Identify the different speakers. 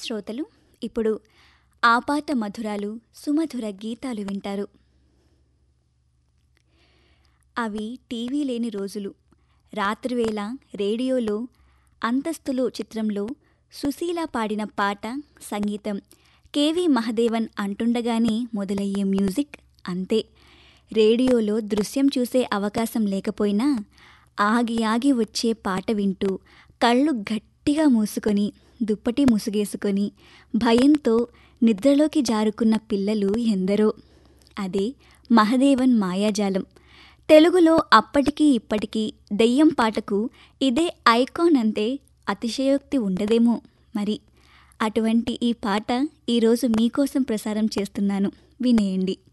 Speaker 1: శ్రోతలు ఇప్పుడు ఆపాత మధురాలు సుమధుర గీతాలు వింటారు అవి టీవీ లేని రోజులు రాత్రివేళ రేడియోలో అంతస్తులు చిత్రంలో సుశీల పాడిన పాట సంగీతం కేవి మహదేవన్ అంటుండగానే మొదలయ్యే మ్యూజిక్ అంతే రేడియోలో దృశ్యం చూసే అవకాశం లేకపోయినా ఆగి ఆగి వచ్చే పాట వింటూ కళ్ళు గట్టిగా మూసుకొని దుప్పటి ముసుగేసుకొని భయంతో నిద్రలోకి జారుకున్న పిల్లలు ఎందరో అదే మహదేవన్ మాయాజాలం తెలుగులో అప్పటికీ ఇప్పటికీ దెయ్యం పాటకు ఇదే ఐకాన్ అంతే అతిశయోక్తి ఉండదేమో మరి అటువంటి ఈ పాట ఈరోజు మీకోసం ప్రసారం చేస్తున్నాను వినేయండి